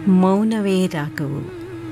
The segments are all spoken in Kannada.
ಮೌನವೇ ರಾಗವು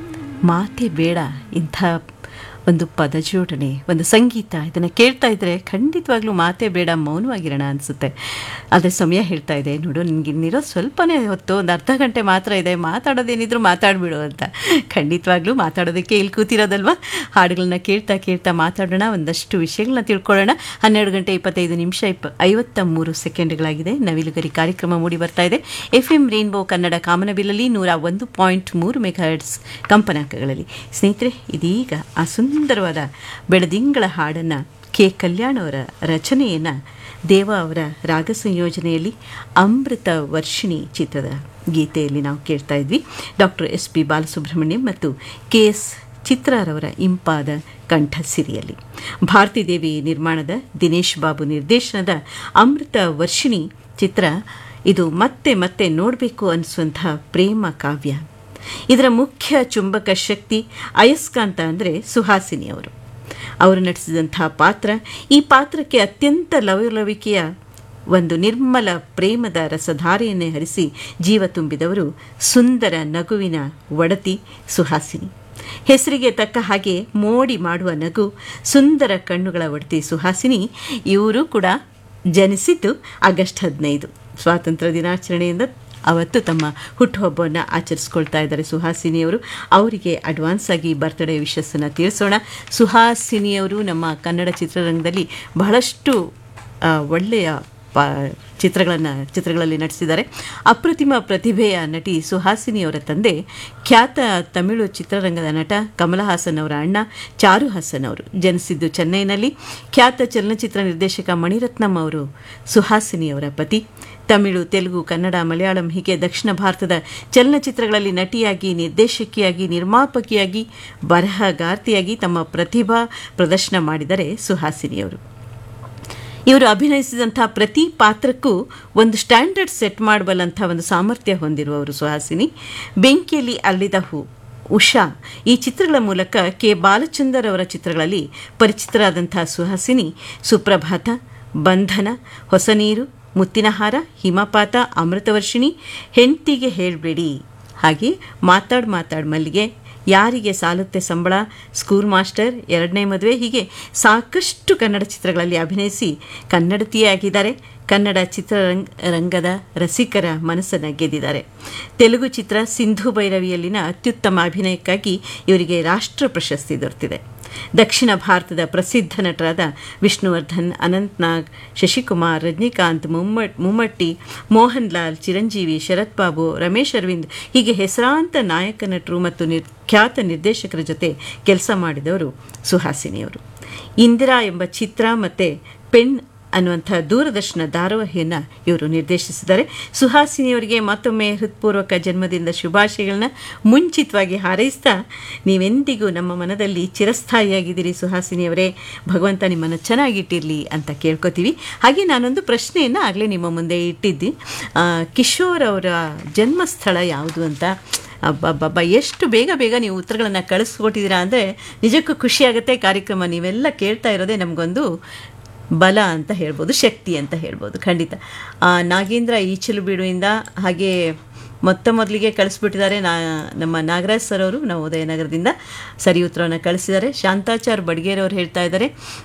ಮಾತೆ ಬೇಡ ಇಂಥ ಒಂದು ಪದಜೋಡಣೆ ಒಂದು ಸಂಗೀತ ಇದನ್ನು ಕೇಳ್ತಾ ಇದ್ರೆ ಖಂಡಿತವಾಗ್ಲೂ ಮಾತೆ ಬೇಡ ಮೌನವಾಗಿರೋಣ ಅನಿಸುತ್ತೆ ಆದರೆ ಸಮಯ ಹೇಳ್ತಾ ಇದೆ ನೋಡು ನಿನ್ಗೆ ಇನ್ನಿರೋ ಸ್ವಲ್ಪನೇ ಹೊತ್ತು ಒಂದು ಅರ್ಧ ಗಂಟೆ ಮಾತ್ರ ಇದೆ ಮಾತಾಡೋದೇನಿದ್ರು ಮಾತಾಡ್ಬಿಡು ಅಂತ ಖಂಡಿತವಾಗ್ಲೂ ಮಾತಾಡೋದಕ್ಕೆ ಇಲ್ಲಿ ಕೂತಿರೋದಲ್ವಾ ಹಾಡುಗಳನ್ನ ಕೇಳ್ತಾ ಕೇಳ್ತಾ ಮಾತಾಡೋಣ ಒಂದಷ್ಟು ವಿಷಯಗಳನ್ನ ತಿಳ್ಕೊಳ್ಳೋಣ ಹನ್ನೆರಡು ಗಂಟೆ ಇಪ್ಪತ್ತೈದು ನಿಮಿಷ ಇಪ್ಪ ಐವತ್ತ ಮೂರು ಸೆಕೆಂಡ್ಗಳಾಗಿದೆ ನವಿಲುಗರಿ ಕಾರ್ಯಕ್ರಮ ಮೂಡಿ ಬರ್ತಾ ಇದೆ ಎಫ್ ಎಂ ರೇನ್ಬೋ ಕನ್ನಡ ಕಾಮನಬಿಲ್ಲಲ್ಲಿ ನೂರ ಒಂದು ಪಾಯಿಂಟ್ ಮೂರು ಮೆಗಾಹರ್ಟ್ಸ್ ಕಂಪನಾಂಕಗಳಲ್ಲಿ ಸ್ನೇಹಿತರೆ ಇದೀಗ ಆ ಸುಂದರವಾದ ಬೆಳದಿಂಗಳ ಹಾಡನ್ನು ಕೆ ಕಲ್ಯಾಣ್ ಅವರ ರಚನೆಯನ್ನು ದೇವ ಅವರ ರಾಗ ಸಂಯೋಜನೆಯಲ್ಲಿ ಅಮೃತ ವರ್ಷಿಣಿ ಚಿತ್ರದ ಗೀತೆಯಲ್ಲಿ ನಾವು ಕೇಳ್ತಾ ಇದ್ವಿ ಡಾಕ್ಟರ್ ಎಸ್ ಪಿ ಬಾಲಸುಬ್ರಹ್ಮಣ್ಯಂ ಮತ್ತು ಕೆ ಎಸ್ ಚಿತ್ರಾರವರ ಇಂಪಾದ ಕಂಠ ಸಿರಿಯಲ್ಲಿ ಭಾರತಿ ದೇವಿ ನಿರ್ಮಾಣದ ದಿನೇಶ್ ಬಾಬು ನಿರ್ದೇಶನದ ಅಮೃತ ವರ್ಷಿಣಿ ಚಿತ್ರ ಇದು ಮತ್ತೆ ಮತ್ತೆ ನೋಡಬೇಕು ಅನಿಸುವಂತಹ ಪ್ರೇಮ ಕಾವ್ಯ ಇದರ ಮುಖ್ಯ ಚುಂಬಕ ಶಕ್ತಿ ಅಯಸ್ಕಾಂತ ಅಂದರೆ ಸುಹಾಸಿನಿ ಅವರು ಅವರು ನಟಿಸಿದಂತಹ ಪಾತ್ರ ಈ ಪಾತ್ರಕ್ಕೆ ಅತ್ಯಂತ ಲವಲವಿಕೆಯ ಒಂದು ನಿರ್ಮಲ ಪ್ರೇಮದ ರಸಧಾರೆಯನ್ನೇ ಹರಿಸಿ ಜೀವ ತುಂಬಿದವರು ಸುಂದರ ನಗುವಿನ ಒಡತಿ ಸುಹಾಸಿನಿ ಹೆಸರಿಗೆ ತಕ್ಕ ಹಾಗೆ ಮೋಡಿ ಮಾಡುವ ನಗು ಸುಂದರ ಕಣ್ಣುಗಳ ಒಡತಿ ಸುಹಾಸಿನಿ ಇವರು ಕೂಡ ಜನಿಸಿದ್ದು ಆಗಸ್ಟ್ ಹದಿನೈದು ಸ್ವಾತಂತ್ರ್ಯ ದಿನಾಚರಣೆಯಿಂದ ಅವತ್ತು ತಮ್ಮ ಹುಟ್ಟುಹಬ್ಬವನ್ನು ಆಚರಿಸ್ಕೊಳ್ತಾ ಇದ್ದಾರೆ ಸುಹಾಸಿನಿಯವರು ಅವರಿಗೆ ಅಡ್ವಾನ್ಸ್ ಆಗಿ ಬರ್ತ್ಡೇ ವಿಶಸ್ಸನ್ನು ತಿಳಿಸೋಣ ಸುಹಾಸಿನಿಯವರು ನಮ್ಮ ಕನ್ನಡ ಚಿತ್ರರಂಗದಲ್ಲಿ ಬಹಳಷ್ಟು ಒಳ್ಳೆಯ ಪ ಚಿತ್ರಗಳನ್ನು ಚಿತ್ರಗಳಲ್ಲಿ ನಟಿಸಿದ್ದಾರೆ ಅಪ್ರತಿಮ ಪ್ರತಿಭೆಯ ನಟಿ ಸುಹಾಸಿನಿಯವರ ತಂದೆ ಖ್ಯಾತ ತಮಿಳು ಚಿತ್ರರಂಗದ ನಟ ಕಮಲ ಹಾಸನ್ ಅವರ ಅಣ್ಣ ಚಾರು ಹಾಸನ್ ಅವರು ಜನಿಸಿದ್ದು ಚೆನ್ನೈನಲ್ಲಿ ಖ್ಯಾತ ಚಲನಚಿತ್ರ ನಿರ್ದೇಶಕ ಮಣಿರತ್ನಂ ಅವರು ಸುಹಾಸಿನಿಯವರ ಪತಿ ತಮಿಳು ತೆಲುಗು ಕನ್ನಡ ಮಲಯಾಳಂ ಹೀಗೆ ದಕ್ಷಿಣ ಭಾರತದ ಚಲನಚಿತ್ರಗಳಲ್ಲಿ ನಟಿಯಾಗಿ ನಿರ್ದೇಶಕಿಯಾಗಿ ನಿರ್ಮಾಪಕಿಯಾಗಿ ಬರಹಗಾರ್ತಿಯಾಗಿ ತಮ್ಮ ಪ್ರತಿಭಾ ಪ್ರದರ್ಶನ ಮಾಡಿದರೆ ಸುಹಾಸಿನಿಯವರು ಇವರು ಅಭಿನಯಿಸಿದಂಥ ಪ್ರತಿ ಪಾತ್ರಕ್ಕೂ ಒಂದು ಸ್ಟ್ಯಾಂಡರ್ಡ್ ಸೆಟ್ ಮಾಡಬಲ್ಲಂಥ ಒಂದು ಸಾಮರ್ಥ್ಯ ಹೊಂದಿರುವವರು ಸುಹಾಸಿನಿ ಬೆಂಕಿಯಲ್ಲಿ ಅಲ್ಲಿದ ಹೂ ಉಷಾ ಈ ಚಿತ್ರಗಳ ಮೂಲಕ ಕೆ ಬಾಲಚಂದರ್ ಅವರ ಚಿತ್ರಗಳಲ್ಲಿ ಪರಿಚಿತರಾದಂಥ ಸುಹಾಸಿನಿ ಸುಪ್ರಭಾತ ಬಂಧನ ಹೊಸ ನೀರು ಮುತ್ತಿನಹಾರ ಹಿಮಪಾತ ಅಮೃತವರ್ಷಿಣಿ ಹೆಂಡ್ತಿಗೆ ಹೇಳಬೇಡಿ ಹಾಗೆ ಮಾತಾಡ್ ಮಾತಾಡ್ ಮಲ್ಲಿಗೆ ಯಾರಿಗೆ ಸಾಲುತ್ತೆ ಸಂಬಳ ಸ್ಕೂಲ್ ಮಾಸ್ಟರ್ ಎರಡನೇ ಮದುವೆ ಹೀಗೆ ಸಾಕಷ್ಟು ಕನ್ನಡ ಚಿತ್ರಗಳಲ್ಲಿ ಅಭಿನಯಿಸಿ ಕನ್ನಡತಿಯೇ ಆಗಿದ್ದಾರೆ ಕನ್ನಡ ಚಿತ್ರರಂಗ ರಂಗದ ರಸಿಕರ ಮನಸ್ಸನ್ನು ಗೆದ್ದಿದ್ದಾರೆ ತೆಲುಗು ಚಿತ್ರ ಸಿಂಧು ಭೈರವಿಯಲ್ಲಿನ ಅತ್ಯುತ್ತಮ ಅಭಿನಯಕ್ಕಾಗಿ ಇವರಿಗೆ ರಾಷ್ಟ್ರ ಪ್ರಶಸ್ತಿ ದೊರೆತಿದೆ ದಕ್ಷಿಣ ಭಾರತದ ಪ್ರಸಿದ್ಧ ನಟರಾದ ವಿಷ್ಣುವರ್ಧನ್ ಅನಂತ್ನಾಗ್ ಶಶಿಕುಮಾರ್ ರಜನಿಕಾಂತ್ ಮುಮ್ಮಟ್ ಮುಮ್ಮಟ್ಟಿ ಮೋಹನ್ ಲಾಲ್ ಚಿರಂಜೀವಿ ಶರತ್ ಬಾಬು ರಮೇಶ್ ಅರವಿಂದ್ ಹೀಗೆ ಹೆಸರಾಂತ ನಾಯಕ ನಟರು ಮತ್ತು ನಿರ್ ಖ್ಯಾತ ನಿರ್ದೇಶಕರ ಜೊತೆ ಕೆಲಸ ಮಾಡಿದವರು ಸುಹಾಸಿನಿಯವರು ಇಂದಿರಾ ಎಂಬ ಚಿತ್ರ ಮತ್ತು ಪೆಣ್ ಅನ್ನುವಂಥ ದೂರದರ್ಶನ ಧಾರಾವಾಹಿಯನ್ನು ಇವರು ನಿರ್ದೇಶಿಸಿದ್ದಾರೆ ಸುಹಾಸಿನಿಯವರಿಗೆ ಮತ್ತೊಮ್ಮೆ ಹೃತ್ಪೂರ್ವಕ ಜನ್ಮದಿಂದ ಶುಭಾಶಯಗಳನ್ನ ಮುಂಚಿತವಾಗಿ ಹಾರೈಸ್ತಾ ನೀವೆಂದಿಗೂ ನಮ್ಮ ಮನದಲ್ಲಿ ಚಿರಸ್ಥಾಯಿಯಾಗಿದ್ದೀರಿ ಸುಹಾಸಿನಿಯವರೇ ಭಗವಂತ ನಿಮ್ಮನ್ನು ಚೆನ್ನಾಗಿಟ್ಟಿರಲಿ ಅಂತ ಕೇಳ್ಕೊತೀವಿ ಹಾಗೆ ನಾನೊಂದು ಪ್ರಶ್ನೆಯನ್ನು ಆಗಲೇ ನಿಮ್ಮ ಮುಂದೆ ಇಟ್ಟಿದ್ದೆ ಕಿಶೋರ್ ಅವರ ಜನ್ಮಸ್ಥಳ ಯಾವುದು ಅಂತ ಅಬ್ಬಬ್ಬಬ್ಬ ಎಷ್ಟು ಬೇಗ ಬೇಗ ನೀವು ಉತ್ತರಗಳನ್ನು ಕಳಿಸ್ಕೊಟ್ಟಿದ್ದೀರಾ ಅಂದರೆ ನಿಜಕ್ಕೂ ಖುಷಿಯಾಗುತ್ತೆ ಕಾರ್ಯಕ್ರಮ ನೀವೆಲ್ಲ ಕೇಳ್ತಾ ಇರೋದೇ ನಮಗೊಂದು ಬಲ ಅಂತ ಹೇಳ್ಬೋದು ಶಕ್ತಿ ಅಂತ ಹೇಳ್ಬೋದು ಖಂಡಿತ ನಾಗೇಂದ್ರ ಈಚಲು ಬೀಡುವಿಂದ ಹಾಗೆ ಮೊತ್ತ ಮೊದಲಿಗೆ ಕಳಿಸ್ಬಿಟ್ಟಿದ್ದಾರೆ ನಾ ನಮ್ಮ ನಾಗರಾಜ್ ಸರ್ ಅವರು ನವೋದಯ ನಗರದಿಂದ ಸರಿ ಉತ್ತರವನ್ನು ಕಳಿಸಿದ್ದಾರೆ ಶಾಂತಾಚಾರ್ ಬಡ್ಗೇರವ್ರು ಹೇಳ್ತಾ ಇದ್ದಾರೆ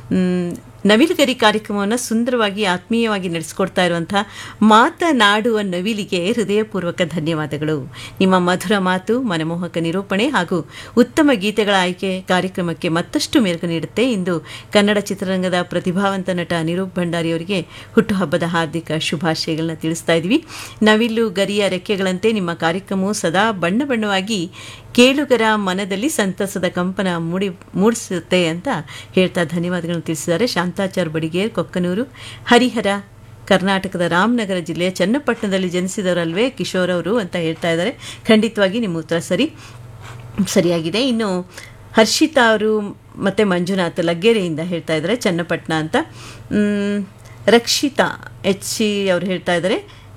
ನವಿಲುಗರಿ ಕಾರ್ಯಕ್ರಮವನ್ನು ಸುಂದರವಾಗಿ ಆತ್ಮೀಯವಾಗಿ ನಡೆಸ್ಕೊಡ್ತಾ ಇರುವಂಥ ಮಾತನಾಡುವ ನವಿಲಿಗೆ ಹೃದಯಪೂರ್ವಕ ಧನ್ಯವಾದಗಳು ನಿಮ್ಮ ಮಧುರ ಮಾತು ಮನಮೋಹಕ ನಿರೂಪಣೆ ಹಾಗೂ ಉತ್ತಮ ಗೀತೆಗಳ ಆಯ್ಕೆ ಕಾರ್ಯಕ್ರಮಕ್ಕೆ ಮತ್ತಷ್ಟು ಮೆರುಗು ನೀಡುತ್ತೆ ಇಂದು ಕನ್ನಡ ಚಿತ್ರರಂಗದ ಪ್ರತಿಭಾವಂತ ನಟ ಅನಿರೂಪ್ ಭಂಡಾರಿಯವರಿಗೆ ಹುಟ್ಟುಹಬ್ಬದ ಹಾರ್ದಿಕ ಶುಭಾಶಯಗಳನ್ನ ತಿಳಿಸ್ತಾ ಇದ್ವಿ ನವಿಲು ಗರಿಯ ರೆಕ್ಕೆಗಳಂತೆ ನಿಮ್ಮ ಕಾರ್ಯಕ್ರಮವು ಸದಾ ಬಣ್ಣ ಬಣ್ಣವಾಗಿ ಕೇಳುಗರ ಮನದಲ್ಲಿ ಸಂತಸದ ಕಂಪನ ಮೂಡಿ ಮೂಡಿಸುತ್ತೆ ಅಂತ ಹೇಳ್ತಾ ಧನ್ಯವಾದಗಳನ್ನು ತಿಳಿಸಿದ್ದಾರೆ ಶಾಂತಾಚಾರ್ ಬಡಿಗೇರ್ ಕೊಕ್ಕನೂರು ಹರಿಹರ ಕರ್ನಾಟಕದ ರಾಮನಗರ ಜಿಲ್ಲೆಯ ಚನ್ನಪಟ್ಟಣದಲ್ಲಿ ಜನಿಸಿದವರಲ್ವೇ ಕಿಶೋರ್ ಅವರು ಅಂತ ಹೇಳ್ತಾ ಇದ್ದಾರೆ ಖಂಡಿತವಾಗಿ ನಿಮ್ಮ ಉತ್ತರ ಸರಿ ಸರಿಯಾಗಿದೆ ಇನ್ನು ಹರ್ಷಿತಾ ಅವರು ಮತ್ತು ಮಂಜುನಾಥ್ ಲಗ್ಗೆರೆಯಿಂದ ಹೇಳ್ತಾ ಇದ್ದಾರೆ ಚನ್ನಪಟ್ಟಣ ಅಂತ ರಕ್ಷಿತಾ ಎಚ್ ಸಿ ಅವರು ಹೇಳ್ತಾ ಇದ್ದಾರೆ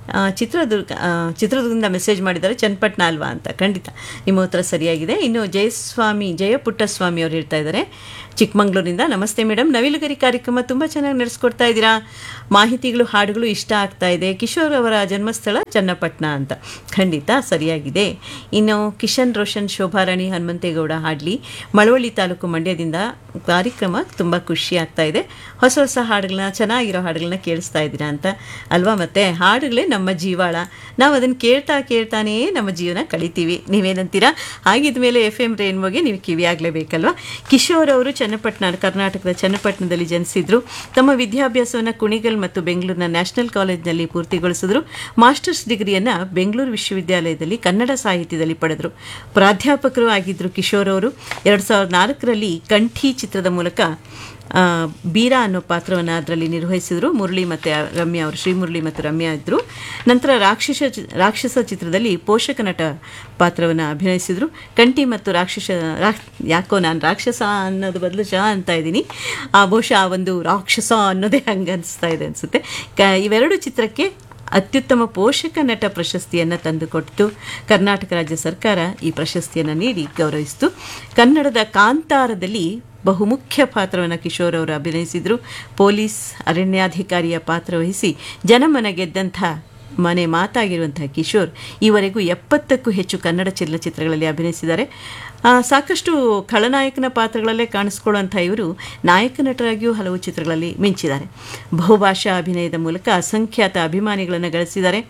ಆ, ಚಿತ್ರದುರ್ಗ ಆ, ಚಿತ್ರದುರ್ಗದಿಂದ ಮೆಸೇಜ್ ಮಾಡಿದ್ದಾರೆ ಚನ್ನಪಟ್ಟಣ ಅಲ್ವಾ ಅಂತ ಖಂಡಿತ ನಿಮ್ಮ ಉತ್ತರ ಸರಿಯಾಗಿದೆ ಇನ್ನು ಜಯಸ್ವಾಮಿ ಜಯಪುಟ್ಟಸ್ವಾಮಿ ಅವರು ಹೇಳ್ತಾ ಇದ್ದಾರೆ ಚಿಕ್ಕಮಂಗ್ಳೂರಿಂದ ನಮಸ್ತೆ ಮೇಡಮ್ ನವಿಲುಗರಿ ಕಾರ್ಯಕ್ರಮ ತುಂಬ ಚೆನ್ನಾಗಿ ನಡೆಸ್ಕೊಡ್ತಾ ಇದ್ದೀರಾ ಮಾಹಿತಿಗಳು ಹಾಡುಗಳು ಇಷ್ಟ ಆಗ್ತಾ ಇದೆ ಕಿಶೋರ್ ಅವರ ಜನ್ಮಸ್ಥಳ ಚನ್ನಪಟ್ಟಣ ಅಂತ ಖಂಡಿತ ಸರಿಯಾಗಿದೆ ಇನ್ನು ಕಿಶನ್ ರೋಷನ್ ಶೋಭಾರಾಣಿ ಹನುಮಂತೇಗೌಡ ಹಾಡ್ಲಿ ಮಳವಳ್ಳಿ ತಾಲೂಕು ಮಂಡ್ಯದಿಂದ ಕಾರ್ಯಕ್ರಮ ತುಂಬ ಖುಷಿ ಆಗ್ತಾ ಇದೆ ಹೊಸ ಹೊಸ ಹಾಡುಗಳನ್ನ ಚೆನ್ನಾಗಿರೋ ಹಾಡುಗಳನ್ನ ಕೇಳಿಸ್ತಾ ಇದ್ದೀರಾ ಅಂತ ಅಲ್ವಾ ಮತ್ತೆ ಹಾಡುಗಳೇ ನಮ್ಮ ಜೀವಾಳ ನಾವು ಅದನ್ನು ಕೇಳ್ತಾ ಕೇಳ್ತಾನೇ ನಮ್ಮ ಜೀವನ ಕಳಿತೀವಿ ನೀವೇನಂತೀರಾ ಹಾಗಿದ್ಮೇಲೆ ಎಫ್ ಎಂ ರೇನ್ಬೋಗೆ ನೀವು ಕಿವಿ ಆಗಲೇಬೇಕಲ್ವಾ ಕಿಶೋರ್ ಅವರು ಚನ್ನಪಟ್ಟಣ ಕರ್ನಾಟಕದ ಚನ್ನಪಟ್ಟಣದಲ್ಲಿ ಜನಿಸಿದ್ರು ತಮ್ಮ ವಿದ್ಯಾಭ್ಯಾಸವನ್ನು ಕುಣಿಗಲ್ ಮತ್ತು ಬೆಂಗಳೂರಿನ ನ್ಯಾಷನಲ್ ಕಾಲೇಜ್ನಲ್ಲಿ ಪೂರ್ತಿಗೊಳಿಸಿದ್ರು ಮಾಸ್ಟರ್ಸ್ ಡಿಗ್ರಿಯನ್ನು ಬೆಂಗಳೂರು ವಿಶ್ವವಿದ್ಯಾಲಯದಲ್ಲಿ ಕನ್ನಡ ಸಾಹಿತ್ಯದಲ್ಲಿ ಪಡೆದರು ಪ್ರಾಧ್ಯಾಪಕರು ಆಗಿದ್ದರು ಕಿಶೋರ್ ಅವರು ಎರಡು ಸಾವಿರದ ನಾಲ್ಕರಲ್ಲಿ ಕಂಠಿ ಚಿತ್ರದ ಮೂಲಕ ಆ, ಬೀರಾ ಅನ್ನೋ ಪಾತ್ರವನ್ನು ಅದರಲ್ಲಿ ನಿರ್ವಹಿಸಿದರು ಮುರಳಿ ಮತ್ತು ರಮ್ಯಾ ಅವರು ಶ್ರೀ ಮುರಳಿ ಮತ್ತು ರಮ್ಯಾ ಇದ್ದರು ನಂತರ ರಾಕ್ಷಸ ಚಿ- ರಾಕ್ಷಸ ಚಿತ್ರದಲ್ಲಿ ಪೋಷಕ ನಟ ಪಾತ್ರವನ್ನು ಅಭಿನಯಿಸಿದರು ಕಂಠಿ ಮತ್ತು ರಾಕ್ಷಸ ರಾಕ್ ಯಾಕೋ ನಾನು ರಾಕ್ಷಸ ಅನ್ನೋದು ಬದಲು ಶಾ ಅಂತ ಇದ್ದೀನಿ ಆ ಬಹುಶಃ ಆ ಒಂದು ರಾಕ್ಷಸ ಅನ್ನೋದೇ ಹಂಗೆ ಅನಿಸ್ತಾ ಇದೆ ಅನಿಸುತ್ತೆ ಕ ಇವೆರಡು ಚಿತ್ರಕ್ಕೆ ಅತ್ಯುತ್ತಮ ಪೋಷಕ ನಟ ಪ್ರಶಸ್ತಿಯನ್ನು ತಂದುಕೊಟ್ಟು ಕರ್ನಾಟಕ ರಾಜ್ಯ ಸರ್ಕಾರ ಈ ಪ್ರಶಸ್ತಿಯನ್ನು ನೀಡಿ ಗೌರವಿಸಿತು ಕನ್ನಡದ ಕಾಂತಾರದಲ್ಲಿ ಬಹುಮುಖ್ಯ ಪಾತ್ರವನ್ನು ಕಿಶೋರ್ ಅವರು ಅಭಿನಯಿಸಿದರು ಪೊಲೀಸ್ ಅರಣ್ಯಾಧಿಕಾರಿಯ ಪಾತ್ರ ವಹಿಸಿ ಜನಮನ ಗೆದ್ದಂಥ ಮನೆ ಮಾತಾಗಿರುವಂತಹ ಕಿಶೋರ್ ಈವರೆಗೂ ಎಪ್ಪತ್ತಕ್ಕೂ ಹೆಚ್ಚು ಕನ್ನಡ ಚಲನಚಿತ್ರಗಳಲ್ಲಿ ಅಭಿನಯಿಸಿದ್ದಾರೆ ಆ, ಸಾಕಷ್ಟು ಖಳನಾಯಕನ ಪಾತ್ರಗಳಲ್ಲೇ ಕಾಣಿಸ್ಕೊಳ್ಳುವಂಥ ಇವರು ನಾಯಕ ನಟರಾಗಿಯೂ ಹಲವು ಚಿತ್ರಗಳಲ್ಲಿ ಮಿಂಚಿದ್ದಾರೆ ಬಹುಭಾಷಾ ಅಭಿನಯದ ಮೂಲಕ ಅಸಂಖ್ಯಾತ ಅಭಿಮಾನಿಗಳನ್ನು ಗಳಿಸಿದ್ದಾರೆ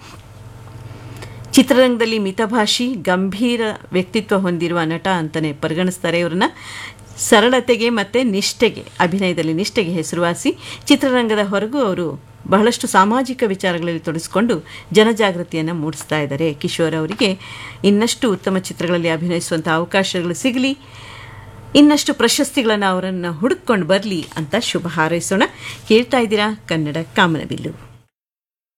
ಚಿತ್ರರಂಗದಲ್ಲಿ ಮಿತಭಾಷಿ ಗಂಭೀರ ವ್ಯಕ್ತಿತ್ವ ಹೊಂದಿರುವ ನಟ ಅಂತಲೇ ಪರಿಗಣಿಸ್ತಾರೆ ಇವ್ರನ್ನ ಸರಳತೆಗೆ ಮತ್ತು ನಿಷ್ಠೆಗೆ ಅಭಿನಯದಲ್ಲಿ ನಿಷ್ಠೆಗೆ ಹೆಸರುವಾಸಿ ಚಿತ್ರರಂಗದ ಹೊರಗೂ ಅವರು ಬಹಳಷ್ಟು ಸಾಮಾಜಿಕ ವಿಚಾರಗಳಲ್ಲಿ ತೊಡಗಿಸಿಕೊಂಡು ಜನಜಾಗೃತಿಯನ್ನು ಮೂಡಿಸ್ತಾ ಇದ್ದಾರೆ ಕಿಶೋರ್ ಅವರಿಗೆ ಇನ್ನಷ್ಟು ಉತ್ತಮ ಚಿತ್ರಗಳಲ್ಲಿ ಅಭಿನಯಿಸುವಂಥ ಅವಕಾಶಗಳು ಸಿಗಲಿ ಇನ್ನಷ್ಟು ಪ್ರಶಸ್ತಿಗಳನ್ನು ಅವರನ್ನು ಹುಡುಕೊಂಡು ಬರಲಿ ಅಂತ ಶುಭ ಹಾರೈಸೋಣ ಕೇಳ್ತಾ ಇದ್ದೀರಾ ಕನ್ನಡ ಕಾಮನಬಿಲ್ಲು